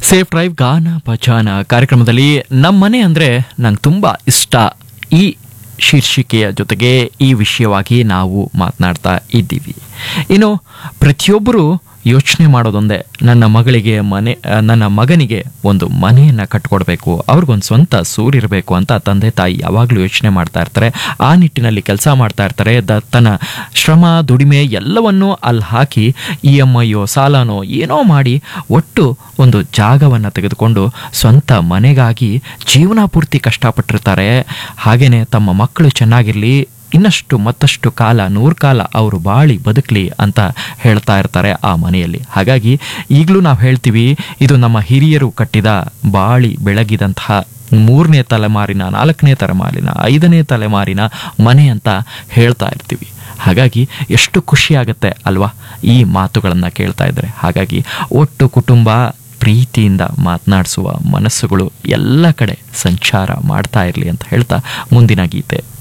safe drive ಗಾನ ಭಜಾನ ಕಾರ್ಯಕ್ರಮದಲ್ಲಿ ನಮ್ಮ ಮನೆ ಅಂದರೆ ನಂಗೆ ತುಂಬ ಇಷ್ಟ ಈ ಶೀರ್ಷಿಕೆಯ ಜೊತೆಗೆ ಈ ವಿಷಯವಾಗಿ ನಾವು ಮಾತನಾಡ್ತಾ ಇದ್ದೀವಿ ಇನ್ನು ಪ್ರತಿಯೊಬ್ಬರು ಯೋಚನೆ ಮಾಡೋದೊಂದೇ ನನ್ನ ಮಗಳಿಗೆ ಮನೆ ಆ, ನನ್ನ ಮಗನಿಗೆ ಒಂದು ಮನೆಯನ್ನು ಕಟ್ಕೊಡ್ಬೇಕು ಅವ್ರಿಗೊಂದು ಸ್ವಂತ ಸೂರಿರಬೇಕು ಅಂತ ತಂದೆ ತಾಯಿ ಯಾವಾಗಲೂ ಯೋಚನೆ ಮಾಡ್ತಾ ಇರ್ತಾರೆ ಆ ನಿಟ್ಟಿನಲ್ಲಿ ಕೆಲಸ ಮಾಡ್ತಾ ಇರ್ತಾರೆ ದ ತನ್ನ ಶ್ರಮ ದುಡಿಮೆ ಎಲ್ಲವನ್ನೂ ಅಲ್ಲಿ ಹಾಕಿ ಇ ಎಮ್ ಐಯೋ ಸಾಲನೋ ಏನೋ ಮಾಡಿ ಒಟ್ಟು ಒಂದು ಜಾಗವನ್ನು ತೆಗೆದುಕೊಂಡು ಸ್ವಂತ ಮನೆಗಾಗಿ ಜೀವನ ಪೂರ್ತಿ ಕಷ್ಟಪಟ್ಟಿರ್ತಾರೆ ಹಾಗೆಯೇ ತಮ್ಮ ಮಕ್ಕಳು ಚೆನ್ನಾಗಿರಲಿ ಇನ್ನಷ್ಟು ಮತ್ತಷ್ಟು ಕಾಲ ನೂರು ಕಾಲ ಅವರು ಬಾಳಿ ಬದುಕಲಿ ಅಂತ ಹೇಳ್ತಾ ಇರ್ತಾರೆ ಆ ಮನೆಯಲ್ಲಿ ಹಾಗಾಗಿ ಈಗಲೂ ನಾವು ಹೇಳ್ತೀವಿ ಇದು ನಮ್ಮ ಹಿರಿಯರು ಕಟ್ಟಿದ ಬಾಳಿ ಬೆಳಗಿದಂತಹ ಮೂರನೇ ತಲೆಮಾರಿನ ನಾಲ್ಕನೇ ತಲೆಮಾರಿನ ಐದನೇ ತಲೆಮಾರಿನ ಮನೆ ಅಂತ ಹೇಳ್ತಾ ಇರ್ತೀವಿ ಹಾಗಾಗಿ ಎಷ್ಟು ಖುಷಿ ಆಗುತ್ತೆ ಅಲ್ವಾ ಈ ಮಾತುಗಳನ್ನು ಕೇಳ್ತಾ ಇದ್ರೆ ಹಾಗಾಗಿ ಒಟ್ಟು ಕುಟುಂಬ ಪ್ರೀತಿಯಿಂದ ಮಾತನಾಡಿಸುವ ಮನಸ್ಸುಗಳು ಎಲ್ಲ ಕಡೆ ಸಂಚಾರ ಮಾಡ್ತಾ ಇರಲಿ ಅಂತ ಹೇಳ್ತಾ ಮುಂದಿನ ಗೀತೆ